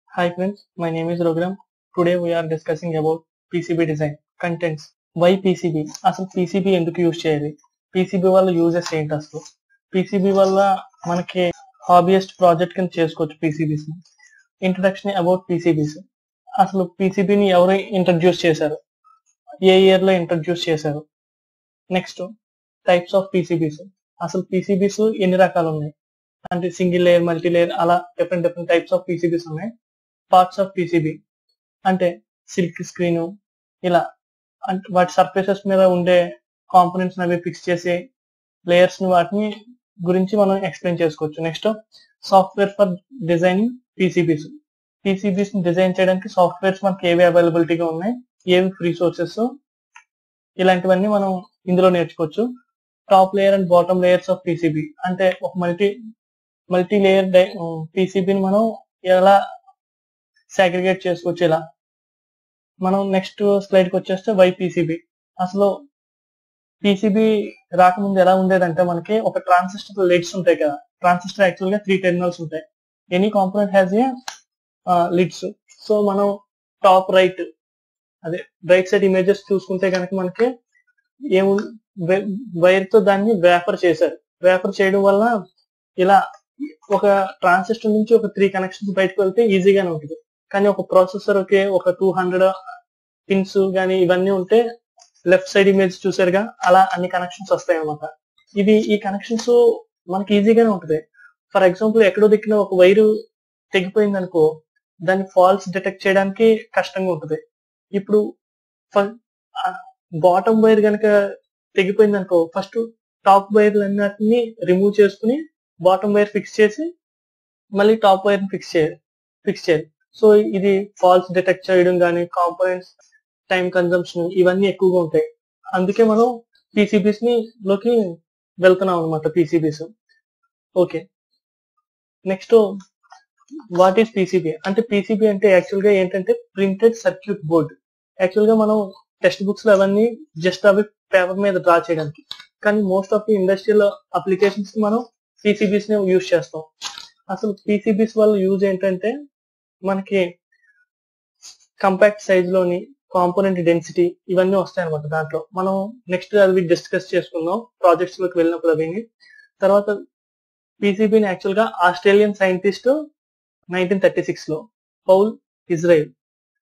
Hi friends, my name is Raghuram. Today we are discussing about PCB design. Contents. Why PCB? అసలు PCB ఎందుకు use చేయాలి PCB వల్ల uses ఏంటి అసలు PCB వల్ల మనకి హాబీయస్ట్ ప్రాజెక్ట్ కింద చేసుకోవచ్చు PCBs ని ఇంట్రడక్షన్ అబౌట్ PCBs అసలు PCB ని ఎవరు ఇంట్రడ్యూస్ చేశారు ఏ ఇయర్ లో ఇంట్రడ్యూస్ చేశారు నెక్స్ట్ టైప్స్ ఆఫ్ పీసీబీస్ అసలు పీసీబీస్ ఎన్ని రకాలు ఉన్నాయి అంటే సింగిల్ లేయర్ మల్టీ లేయర్ అలా different different types of PCBs ఉన్నాయి పార్ట్స్ ఆఫ్ పీసీబీ అంటే సిల్క్ స్క్రీన్ ఇలా అంటే వాటి సర్ఫేసెస్ మీద ఉండే కాంపోనెంట్స్ అవి ఫిక్స్ చేసి లేయర్స్ ని వాటిని గురించి మనం ఎక్స్ప్లెయిన్ చేసుకోవచ్చు next software for designing PCBs PCBs ని డిజైన్ చేయడానికి సాఫ్ట్వేర్స్ మనకి ఏవి అవైలబిలిటీగా ఉన్నాయి ఏవి ఫ్రీ సోర్సెస్ ఇలాంటివన్నీ మనం ఇందులో నేర్చుకోవచ్చు top layer and bottom layers of PCB అంటే ఒక మల్టీ మల్టీ లేయర్ పీసీబీని మనం ఎలా సాగ్రిగేట్ చేసుకోవచ్చు ఇలా మనం నెక్స్ట్ స్లైడ్ కి వచ్చేస్తే వై పీసీబీ అసలు పీసీబీ రాకముందు ఎలా ఉండేదంటే మనకి ఒక ట్రాన్సిస్టర్ లిడ్స్ ఉంటాయి కదా ట్రాన్సిస్టర్ యాక్చువల్ గా త్రీ టెర్మినల్స్ ఉంటాయి any component has a leads so మనం టాప్ రైట్ అదే రైట్ సైడ్ ఇమేజెస్ చూసుకుంటే కనుక మనకి ఏము వైర్ తో దాన్ని వేపర్ చేశారు వేపర్ చేయడం వల్ల ఇలా ఒక ట్రాన్సిస్టర్ నుంచి ఒక త్రీ కనెక్షన్స్ బయటకు వెళ్తే ఈజీగానే ఉంటుంది కానీ ఒక ప్రాసెసర్ కి ఒక టూ హండ్రెడ్ పిన్స్ కానీ ఇవన్నీ ఉంటే లెఫ్ట్ సైడ్ ఇమేజ్ చూసారుగా అలా అన్ని కనెక్షన్స్ వస్తాయి అన్నమాట ఇది ఈ కనెక్షన్స్ మనకి ఈజీగానే ఉంటుంది ఫర్ ఎగ్జాంపుల్ ఎక్కడో దిక్కిన ఒక వైరు తెగిపోయింది అనుకో దాన్ని ఫాల్స్ డిటెక్ట్ చేయడానికి కష్టంగా ఉంటుంది ఇప్పుడు బాటమ్ వైర్ కనుక తెగిపోయింది అనుకో ఫస్ట్ టాప్ వైర్ అన్నిటిని రిమూవ్ చేసుకుని బాటమ్ వైర్ ఫిక్స్ చేసి మళ్ళీ టాప్ వైర్ ఫిక్స్ చేయాలి ఫిక్స్ చేయాలి సో ఇది ఫాల్స్ డిటెక్ట్ చేయడం కానీ కాంపోనెంట్స్ టైం కన్జంప్షన్ ఇవన్నీ ఎక్కువగా ఉంటాయి అందుకే మనం పీసీబీస్ ని లోకి వెళ్తున్నాం అనమాట PCBs okay next what is PCB అంటే పీసీబీ అంటే యాక్చువల్ గా ఏంటంటే ప్రింటెడ్ సర్క్యూట్ బోర్డ్ యాక్చువల్ గా మనం టెక్స్ట్ బుక్స్ లో అవన్నీ జస్ట్ అవి పేపర్ మీద డ్రా చేయడానికి కానీ most of the industrial applications కి మనం పీసీబీస్ ని యూజ్ చేస్తాం అసలు పీసీబీస్ వల్ల యూజ్ ఏంటంటే మనకి కంపాక్ట్ సైజ్ లోని కాంపోనెంట్ డెన్సిటీ ఇవన్నీ వస్తాయి అనమాట దాంట్లో మనం నెక్స్ట్ అవి డిస్కస్ చేసుకుందాం ప్రాజెక్ట్స్ లోకి వెళ్ళినప్పుడు అవి తర్వాత పీసీబీని యాక్చువల్ గా Australian scientist nineteen thirty six లో Paul Eisler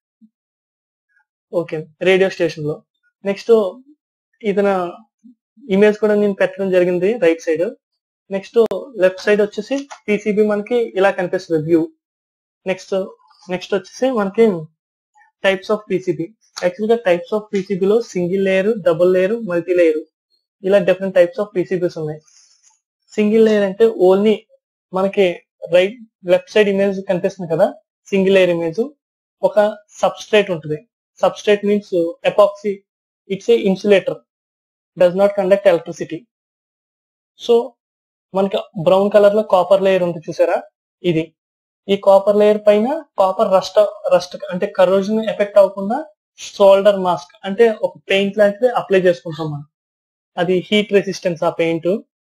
okay radio station లో నెక్స్ట్ ఇతను ఇమేజ్ కూడా నేను పెట్టడం జరిగింది right side next left side వచ్చేసి పీసీబీ మనకి ఇలా కనిపిస్తుంది వ్యూ నెక్స్ట్ నెక్స్ట్ వచ్చేసి మనకి టైప్స్ ఆఫ్ పీసీబీ యాక్చువల్ గా టైప్స్ ఆఫ్ పీసీబీలో single layer double layer multi layer ఇలా డిఫరెంట్ టైప్స్ ఆఫ్ పీసీబీస్ ఉన్నాయి సింగిల్ లేయర్ అంటే ఓన్లీ మనకి రైట్ లెఫ్ట్ సైడ్ ఇమేజ్ కనిపిస్తుంది కదా సింగిల్ లేయర్ ఇమేజ్ ఒక సబ్స్ట్రేట్ ఉంటుంది substrate means epoxy it's a insulator does not conduct electricity so మనకి brown colour లో కాపర్ లేయర్ ఉంది చూసారా ఇది ఈ కాపర్ లేయర్ పైన కాపర్ రస్ట్ రస్ట్ అంటే కరోజన్ ఎఫెక్ట్ అవ్వకుండా షోల్డర్ మాస్క్ అంటే ఒక పెయింట్ లాంటిది అప్లై చేసుకుంటాం మనం అది హీట్ రెసిస్టెన్స్ ఆ పెయింట్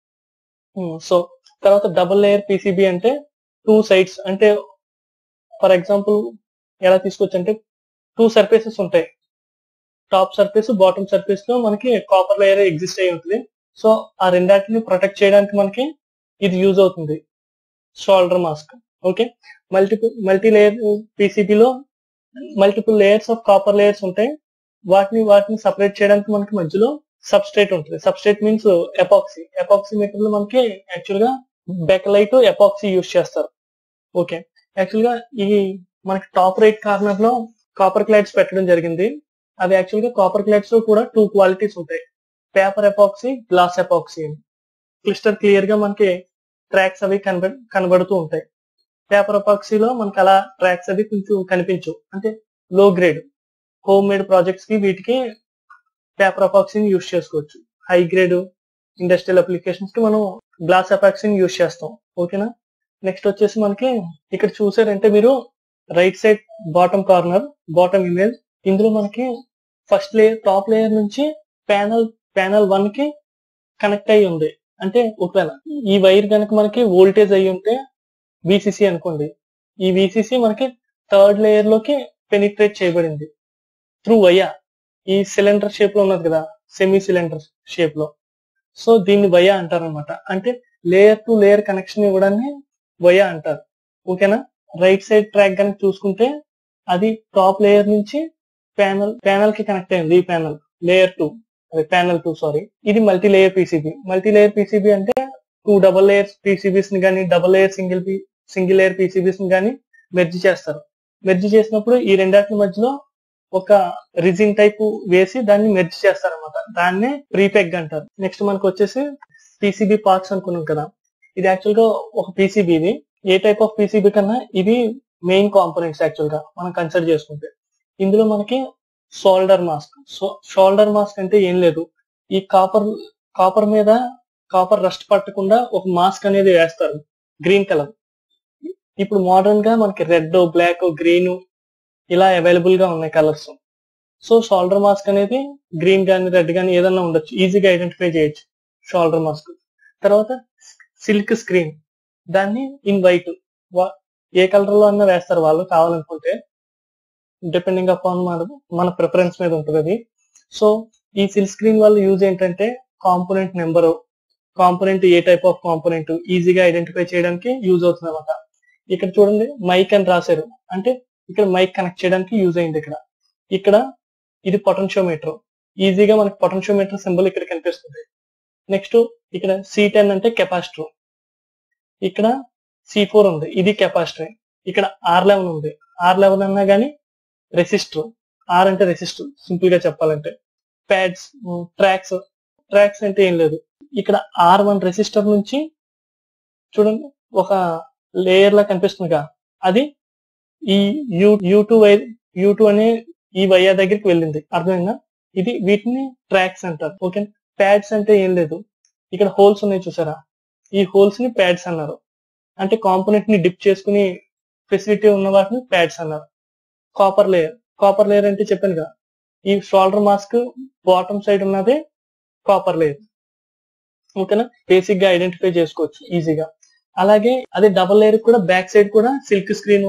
సో తర్వాత డబుల్ లేయర్ పీసీబీ అంటే టూ సైడ్స్ అంటే ఫర్ ఎగ్జాంపుల్ ఎలా తీసుకోవచ్చు అంటే టూ సర్ఫేసెస్ ఉంటాయి టాప్ సర్ఫేస్ బాటమ్ సర్ఫేస్ లో మనకి కాపర్ లేయర్ ఎగ్జిస్ట్ అయి ఉంటుంది సో ఆ రెండాటిని ప్రొటెక్ట్ చేయడానికి మనకి ఇది యూజ్ అవుతుంది shoulder mask okay multiple multi layer పీసీబీలో multiple layers of copper layers ఉంటాయి వాటిని వాటిని సపరేట్ చేయడానికి మనకి మధ్యలో సబ్స్ట్రేట్ ఉంటుంది substrate means epoxy epoxy material మనకి యాక్చువల్ గా బెకలైట్ ఎపాక్సీ యూజ్ చేస్తారు ఓకే యాక్చువల్ గా ఈ మనకి టాప్ రైట్ కార్నర్ లో కాపర్ క్లైడ్స్ పెట్టడం జరిగింది అది యాక్చువల్ గా కాపర్ క్లైడ్స్ లో కూడా టూ క్వాలిటీస్ ఉంటాయి పేపర్ ఎపాక్సీ గ్లాస్ ఎపాక్సీ అని క్లిస్టర్ క్లియర్ గా మనకి ట్రాక్స్ అవి కనబ కనబడుతూ ఉంటాయి పేపర్ ఎపాక్సీలో మనకి అలా ట్రాక్స్ అవి కొంచెం కనిపించవు అంటే లో గ్రేడ్ హోమ్ మేడ్ ప్రాజెక్ట్స్ కి వీటికి పేపర్ ఎపాక్సీని యూజ్ చేసుకోవచ్చు హై గ్రేడ్ ఇండస్ట్రియల్ అప్లికేషన్స్ కి మనం గ్లాస్ ఎపాక్సీని యూజ్ చేస్తాం ఓకేనా నెక్స్ట్ వచ్చేసి మనకి ఇక్కడ చూసారంటే మీరు right side bottom corner bottom image ఇందులో మనకి ఫస్ట్ లేయర్ టాప్ లేయర్ నుంచి ప్యానల్ ప్యానల్ వన్ కి కనెక్ట్ అయి ఉంది అంటే ఒకవేళ ఈ వైర్ కనుక మనకి వోల్టేజ్ అయి ఉంటే విసిసి అనుకోండి ఈ విసిసి మనకి థర్డ్ లేయర్ లోకి పెనిట్రేట్ చేయబడింది త్రూ వయా ఈ సిలిండర్ షేప్ లో ఉన్నది కదా సెమీ సిలిండర్ షేప్ లో సో దీన్ని వయా అంటారు అనమాట అంటే లేయర్ టు లేయర్ కనెక్షన్ ఇవ్వడాన్ని వయా అంటారు ఓకేనా రైట్ సైడ్ ట్రాక్ కనుక చూసుకుంటే అది టాప్ లేయర్ నుంచి ప్యానల్ ప్యానల్ కి కనెక్ట్ అయింది ఈ ప్యానల్ లేయర్ టూ అదే ప్యానల్ టూ సారీ ఇది multi layer PCB multi layer PCB అంటే టూ డబల్ లేయర్ పీసీబీస్ ని కానీ double layer single single layer PCBs ని కానీ మెర్జ్ చేస్తారు మెర్జ్ చేసినప్పుడు ఈ రెండాటి మధ్యలో ఒక రిజిన్ టైప్ వేసి దాన్ని మెర్జ్ చేస్తారు అనమాట దాన్నే ప్రీపెగ్ అంటారు నెక్స్ట్ మనకు వచ్చేసి పీసీబీ పార్ట్స్ అనుకున్నాం కదా ఇది యాక్చువల్ గా ఒక పీసీబీ ఇది ఏ టైప్ ఆఫ్ పీసీబీ కన్నా ఇవి మెయిన్ కాంపోనెంట్స్ యాక్చువల్ గా మనం కన్సిడర్ చేసుకుంటే ఇందులో మనకి shoulder mask so shoulder mask అంటే ఏం లేదు ఈ కాపర్ కాపర్ మీద కాపర్ రస్ట్ పట్టకుండా ఒక మాస్క్ అనేది వేస్తారు గ్రీన్ కలర్ ఇప్పుడు మోడర్న్ గా మనకి రెడ్ బ్లాక్ గ్రీన్ ఇలా అవైలబుల్ గా ఉన్నాయి కలర్స్ సో షోల్డర్ మాస్క్ అనేది గ్రీన్ గానీ రెడ్ గానీ ఏదన్నా ఉండొచ్చు ఈజీగా ఐడెంటిఫై చేయొచ్చు షోల్డర్ మాస్క్ తర్వాత సిల్క్ స్క్రీన్ దాన్ని ఇన్ వైట్ ఏ కలర్ లో అన్నా వేస్తారు వాళ్ళు కావాలనుకుంటే డిపెండింగ్ అపాన్ మన మన ప్రిఫరెన్స్ మీద ఉంటుంది అది సో ఈ సిల్క్ స్క్రీన్ వల్ల యూజ్ ఏంటంటే కాంపోనెంట్ నెంబర్ కాంపోనెంట్ ఏ టైప్ ఆఫ్ కాంపోనెంట్ ఈజీగా ఐడెంటిఫై చేయడానికి యూజ్ అవుతుంది అనమాట ఇక్కడ చూడండి మైక్ అని రాశారు అంటే ఇక్కడ మైక్ కనెక్ట్ చేయడానికి యూజ్ అయింది ఇక్కడ ఇక్కడ ఇది పొటెన్షియోమీటర్ ఈజీగా మనకి పొటెన్షియోమీటర్ సింబల్ ఇక్కడ కనిపిస్తుంది నెక్స్ట్ ఇక్కడ సి టెన్ అంటే కెపాసిటర్ ఇక్కడ సి ఫోర్ ఉంది ఇది కెపాసిటర్ ఇక్కడ ఆర్ లెవెన్ ఉంది ఆర్ లెవెన్ అన్నా గానీ రెసిస్టర్ ఆర్ అంటే రెసిస్టర్ సింపుల్ గా చెప్పాలంటే ప్యాడ్స్ ట్రాక్స్ ట్రాక్స్ అంటే ఏం లేదు ఇక్కడ ఆర్ వన్ రెసిస్టర్ నుంచి చూడండి ఒక లేయర్ లా కనిపిస్తుందిగా అది ఈ U U two Y U two అనే ఈ వైఆర్ దగ్గరికి వెళ్ళింది అర్థమైందా ఇది వీటిని ట్రాక్స్ అంటారు ఓకే ప్యాడ్స్ అంటే ఏం లేదు ఇక్కడ హోల్స్ ఉన్నాయి చూసారా ఈ హోల్స్ ని ప్యాడ్స్ అన్నారు అంటే కాంపోనెంట్ ని డిప్ చేసుకుని ఫెసిలిటీ ఉన్న వాటిని ప్యాడ్స్ అన్నారు కాపర్ లేయర్ కాపర్ లేయర్ అంటే చెప్పాను కదా ఈ షోల్డర్ మాస్క్ బాటమ్ సైడ్ ఉన్నది కాపర్ లేయర్ ఓకేనా బేసిక్ గా ఐడెంటిఫై చేసుకోవచ్చు ఈజీగా అలాగే అదే డబల్ లేయర్ కూడా బ్యాక్ సైడ్ కూడా సిల్క్ స్క్రీన్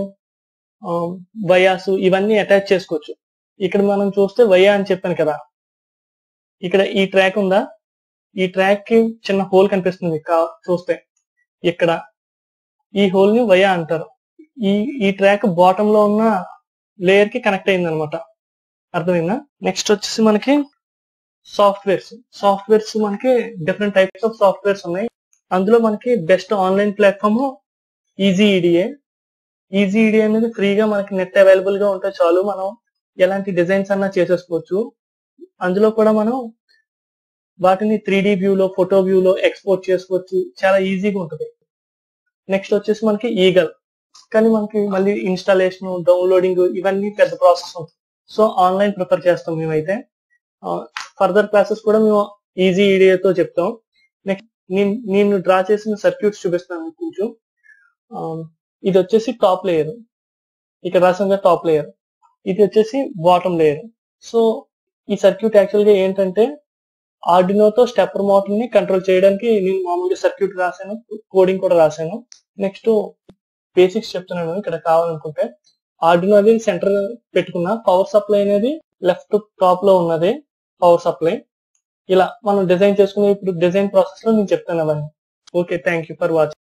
వయాస్ ఇవన్నీ అటాచ్ చేసుకోవచ్చు ఇక్కడ మనం చూస్తే వయా అని చెప్పాను కదా ఇక్కడ ఈ ట్రాక్ ఉందా ఈ ట్రాక్ కి చిన్న హోల్ కనిపిస్తుంది కా- చూస్తే ఇక్కడ ఈ హోల్ ని వయా అంటారు ఈ ఈ ట్రాక్ బాటమ్ లో ఉన్న లేయర్ కి కనెక్ట్ అయింది అనమాట అర్థమైందా నెక్స్ట్ వచ్చేసి మనకి సాఫ్ట్వేర్స్ సాఫ్ట్వేర్స్ మనకి డిఫరెంట్ టైప్స్ ఆఫ్ సాఫ్ట్వేర్స్ ఉన్నాయి అందులో మనకి best online platform easy EDA easy EDA అనేది ఫ్రీగా మనకి నెట్ అవైలబుల్ గా ఉంటే చాలు మనం ఎలాంటి డిజైన్స్ అన్నా చేసేసుకోవచ్చు అందులో కూడా మనం వాటిని త్రీ డి వ్యూలో ఫోటో వ్యూలో ఎక్స్పోర్ట్ చేసుకోవచ్చు చాలా ఈజీగా ఉంటుంది నెక్స్ట్ వచ్చేసి మనకి ఈగల్ కానీ మనకి మళ్ళీ ఇన్స్టాలేషన్ డౌన్లోడింగ్ ఇవన్నీ పెద్ద ప్రాసెస్ ఉంటుంది సో ఆన్లైన్ ప్రిఫర్ చేస్తాం మేమైతే ఫర్దర్ క్లాసెస్ కూడా మేము ఈజీ ఈడియాతో చెప్తాం నెక్స్ట్ నేను నేను డ్రా చేసిన సర్క్యూట్స్ చూపిస్తాను మీకు కొంచెం ఆ, ఇది వచ్చేసి టాప్ లేయర్ ఇక్కడ రాసిన టాప్ లేయర్ ఇది వచ్చేసి బాటమ్ లేయర్ సో ఈ సర్క్యూట్ యాక్చువల్ గా ఏంటంటే ఆర్డినోతో స్టెప్పర్ మోటార్ ని కంట్రోల్ చేయడానికి నేను మామూలుగా సర్క్యూట్ రాశాను కోడింగ్ కూడా రాశాను నెక్స్ట్ బేసిక్స్ చెప్తున్నాను ఇక్కడ కావాలనుకుంటే ఆర్డినో అది సెంటర్ పెట్టుకున్న పవర్ సప్లై అనేది లెఫ్ట్ టాప్ లో ఉన్నది పవర్ సప్లై ఇలా మనం డిజైన్ చేసుకునే ఇప్పుడు డిజైన్ ప్రాసెస్ లో నేను చెప్తాను అవన్నీ okay thank you for watching